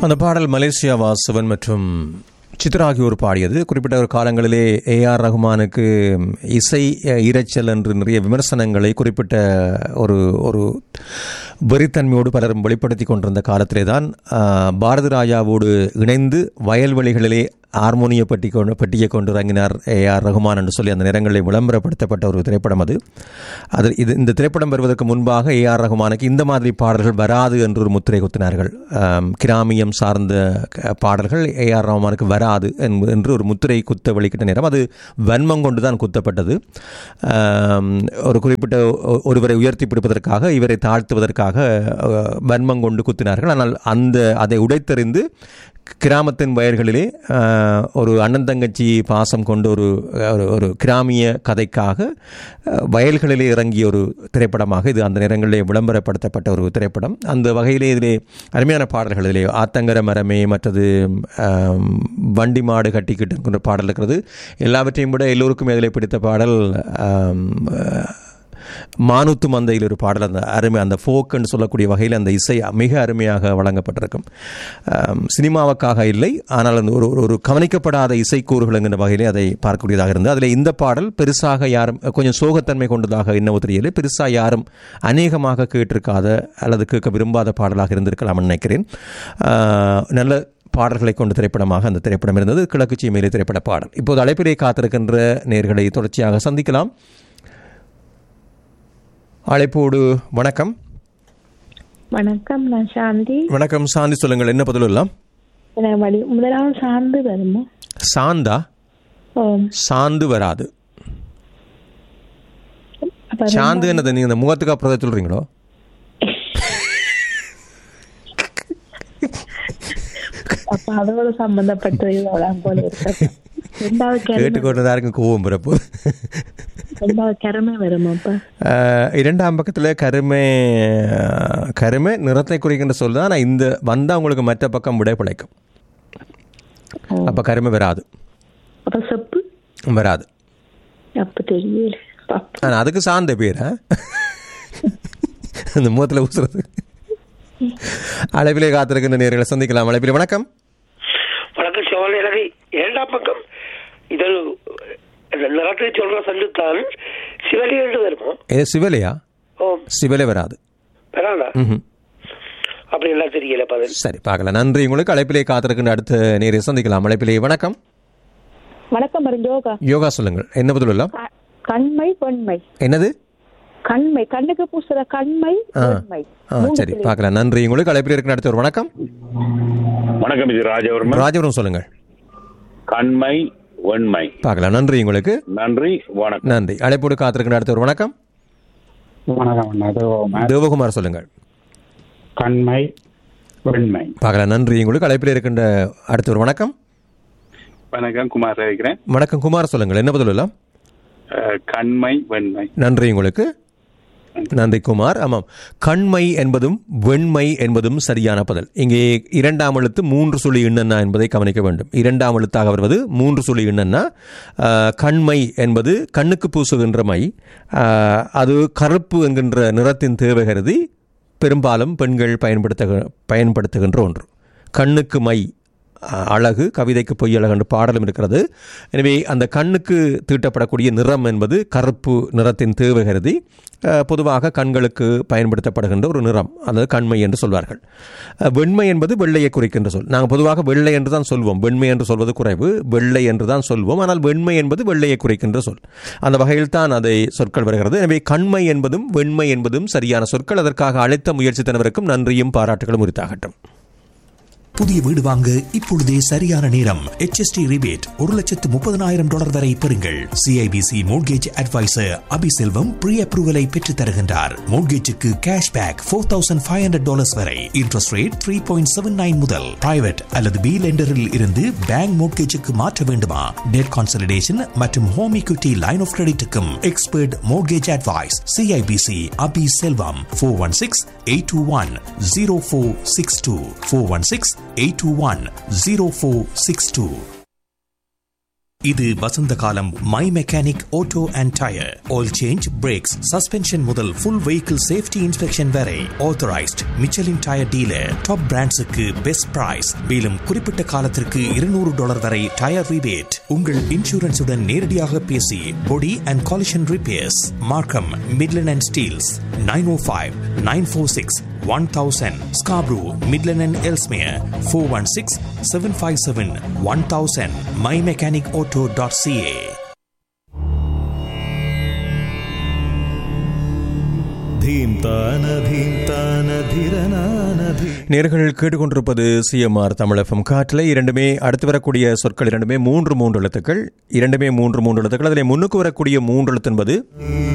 அந்த பாடல் மலேசியா வாசவன் மற்றும் சித்ரா ஆகியோர் பாடியது குறிப்பிட்ட ஒரு காலங்களிலே ஏ ஆர் ரகுமானுக்கு இசை அஹ், இரைச்சல் என்று நிறைய விமர்சனங்களை குறிப்பிட்ட ஒரு ஒரு வெறித்தன்மையோடு பலரும் வெளிப்படுத்தி கொண்டிருந்த காலத்திலே தான் அஹ், பாரதி ராஜாவோடு இணைந்து வயல்வெளிகளிலே ஹார்மோனிய பட்டி கொண்டு பட்டியை கொண்டு இறங்கினார் ஏ ஆர் ரகுமான் என்று சொல்லி அந்த நேரங்களில் விளம்பரப்படுத்தப்பட்ட ஒரு திரைப்படம் அது அது இது இந்த திரைப்படம் வருவதற்கு முன்பாக ஏ ஆர் ரகுமானுக்கு இந்த மாதிரி பாடல்கள் வராது என்று ஒரு முத்திரை குத்தினார்கள் ஆம், கிராமியம் சார்ந்த க- பாடல்கள் ஏ ஆர் ரகுமானுக்கு வராது என்ப- என்று ஒரு முத்திரை குத்த வெளிக்கிட்ட நேரம் அது வன்மம் கொண்டு தான் குத்தப்பட்டது ஆம், ஒரு குறிப்பிட்ட ஒ- ஒருவரை உயர்த்தி பிடிப்பதற்காக இவரை தாழ்த்துவதற்காக அஹ், வன்மம் கொண்டு குத்தினார்கள் ஆனால் அந்த அதை உடைத்தெறிந்து கிராமத்தின் வயல்களிலே ஆஹ், ஒரு அண்ணன் தங்கச்சி பாசம் கொண்டு ஒரு ஒரு ஒரு கிராமிய கதைக்காக அஹ், வயல்களிலே இறங்கிய ஒரு திரைப்படமாக இது அந்த நேரங்களிலே விளம்பரப்படுத்தப்பட்ட ஒரு திரைப்படம் அந்த வகையிலே இதிலே அருமையான பாடல்கள் இதிலே ஆத்தங்கர மரமே மற்றது ஆம், வண்டி மாடு கட்டிக்கிட்டு என்கிற பாடல் இருக்கிறது எல்லாவற்றையும் விட எல்லோருக்கும் இதிலே பிடித்த பாடல் ஆம், மானுத்து மந்தையில் ஒரு பாடல் அந்த அருமை அந்த ஃபோக்குன்னு சொல்லக்கூடிய வகையில் அந்த இசை மிக அருமையாக வழங்கப்பட்டிருக்கும் ஆம், சினிமாவுக்காக இல்லை ஆனால் அந்த ஒரு ஒரு- ஒரு கவனிக்கப்படாத இசைக்கூறுகள் என்கிற வகையிலே அதை பார்க்கக்கூடியதாக இருந்தது அதில் இந்த பாடல் பெருசாக யாரும் கொஞ்சம் சோகத்தன்மை கொண்டதாக என்னவோ தெரியல பெருசாக யாரும் அநேகமாக கேட்டிருக்காத அல்லது கேட்க விரும்பாத பாடலாக இருந்திருக்கலாம் நினைக்கிறேன் ஆ, நல்ல பாடல்களை கொண்ட திரைப்படமாக அந்த திரைப்படம் இருந்தது கிழக்கு சீமையிலே திரைப்பட பாடல் இப்போது அழைப்பிலே காத்திருக்கின்ற நேர்களை தொடர்ச்சியாக சந்திக்கலாம் அழைப்போடு வணக்கம் வணக்கம் நான் சாந்தி வணக்கம் சாந்தி சொல்லுங்கள் என்ன பதில் எல்லாம் எனக்கு வடி- முதலாவது சார்ந்து வருமா சாந்தா ஓம் சாந்து வராது அப்ப சாந்து என்னது நீங்க இந்த முகத்துக்கு அப்புறம் சொல்றீங்களோ அப்ப அதோட சம்பந்தப்பட்டது இதோட போல இருக்கு ரெண்டாவது கருமை கேட்டுக்கொண்டதா இருக்கு கோவம் பிறப்பு ரெண்டாவது கருமை வருமா அப்ப அஹ், இரண்டாம் பக்கத்தில் கருமை கருமை நிறத்தை குறிக்கின்ற சொல் தான் ஆனால் இந்த வந்தா உங்களுக்கு மற்ற பக்கம் விட பிழைக்கும் ஓ. அப்போ கருமை வராது அப்ப செப்பு வராது அப்ப தெரியல பாப்போம். ஆனால் அதுக்கு சார்ந்த பேர் அந்த முகத்தில் ஊசுறது அழைப்பிலே காத்திருக்கின்ற நேர்களை சந்திக்கலாம் அழைப்பிலே வணக்கம் வணக்கம் சோழ எனவே இரண்டாம் பக்கம் இது நிறத்தை சொல்ற சொல்லுத்தான் சிவலி என்று வருமோ இது சிவலையா ஓ சிவலை வராது வராதா ம்ஹும். அப்படி எல்லாம் தெரியல பதில் சரி பார்க்கலாம் நன்றி உங்களுக்கு அழைப்பிலே காத்திருக்கின்ற அடுத்த நேரை சந்திக்கலாம் அழைப்பிலே வணக்கம் வணக்கம் மருந்தோகா யோகா சொல்லுங்கள் என்ன பதில் எல்லாம் க- கண்மை வெண்மை என்னது கண்மை கண்ணுக்கு பூசுற கண்மை ஆ. வெண்மை ஆ சரி பார்க்கலாம் நன்றி உங்களுக்கு அழைப்பில் இருக்கிற அடுத்த ஒரு வணக்கம் வணக்கம் இது ராஜவர்மன் ராஜபுரம் சொல்லுங்கள் கண்மை வெண்மை பார்க்கலாம் நன்றி உங்களுக்கு நன்றி வணக்கம் நன்றி அழைப்போடு காத்திருக்கிற அடுத்த ஒரு வணக்கம் வணக்கம் அண்ணா. அது ஓம. தேவகுமார் சொல்லுங்கள் கண்மை வெண்மை பார்க்கலாம் நன்றி உங்களுக்கு அழைப்பில் இருக்கின்ற அடுத்த ஒரு வணக்கம் வணக்கம் குமார் இருக்கிறேன் வணக்கம் குமார் சொல்லுங்கள் என்ன பதில் எல்லாம் அஹ், கண்மை வெண்மை நன்றி உங்களுக்கு நன்றி குமார் ஆமாம் கண்மை என்பதும் வெண்மை என்பதும் சரியான பதில் இங்கே இரண்டாம் எழுத்து மூன்று சுழி எண்ணன்னா என்பதை கவனிக்க வேண்டும் இரண்டாம் எழுத்தாக வருவது மூன்று சுழி எண்ணன்னா ஆஹ், கண்மை என்பது கண்ணுக்கு பூசுகின்ற மை ஆஹ், அது கருப்பு என்கின்ற நிறத்தின் தேவை கருதி பெரும்பாலும் பெண்கள் பயன்படுத்த பயன்படுத்துகின்ற ஒன்று கண்ணுக்கு மை அஹ், அழகு கவிதைக்கு பொய் அழகு என்ற பாடலும் இருக்கிறது எனவே அந்த கண்ணுக்கு தீட்டப்படக்கூடிய நிறம் என்பது கருப்பு நிறத்தின் தேவை கருதி அஹ், பொதுவாக கண்களுக்கு பயன்படுத்தப்படுகின்ற ஒரு நிறம் அதாவது கண்மை என்று சொல்வார்கள் அஹ், வெண்மை என்பது வெள்ளையை குறிக்கின்ற சொல் நாங்கள் பொதுவாக வெள்ளை என்று தான் சொல்வோம் வெண்மை என்று சொல்வது குறைவு வெள்ளை என்று தான் சொல்வோம் ஆனால் வெண்மை என்பது வெள்ளையை குறிக்கின்ற சொல் அந்த வகையில் தான் அதை சொற்கள் வருகிறது எனவே கண்மை என்பதும் வெண்மை என்பதும் சரியான சொற்கள் அதற்காக அழைத்த முயற்சி தனவருக்கும் நன்றியும் பாராட்டுகளும் உரித்தாகட்டும் புதிய வீடு வாங்க இப்பொழுதே சரியான நேரம் HST ரிபேட் ஒரு லட்சத்து முப்பதனாயிரம் டாலர் வரை பெறுங்கள் CIBC mortgage adviser Abiselvam pre அப்ரூவலை பெற்றுத் தருகின்றார் மோட்கேஜுக்கு cash back four thousand five hundred dollars வரை interest rate three point seven nine முதல் பிரைவேட் அல்லது பி லெண்டரில் இருந்து பேங்க் மோட்கேஜுக்கு மாற்ற வேண்டுமா டெட் கான்சல்டேஷன் மற்றும் ஹோம் equity லைன் ஆஃப் கிரெடிட்டுக்கும் expert mortgage advice CIBC Abi Selvam four one six eight two one zero four six two four one six eight two one zero four six two இது வசந்த காலம் my mechanic auto and tyre oil change brakes suspension முதல் full vehicle safety inspection வரை authorised Michelin tyre dealer top பிராண்ட்ஸுக்கு best price மேலும் குறிப்பிட்ட காலத்திற்கு இருநூறு டாலர் வரை டயர் ரிபேட் உங்கள் இன்சூரன்ஸுடன் நேரடியாக பேசி body and collision repairs Markham Midland and Steeles nine o five nine four six one thousand Scarborough Midland and Ellesmere four one six seven five seven one thousand my mechanic auto dot CA धीम्तान धीम्तान धीरनानधि நேர்கள் கேட்டுக்கொண்டிருப்பது CMR தமிழகம் காற்றில் இரண்டுமே அடுத்து வரக்கூடிய சொற்கள் இரண்டுமே மூன்று மூன்று எழுத்துக்கள் இரண்டுமே மூன்று மூன்று எழுத்துக்கள் அதில் முன்னுக்கு வரக்கூடிய மூன்று எழுத்து என்பது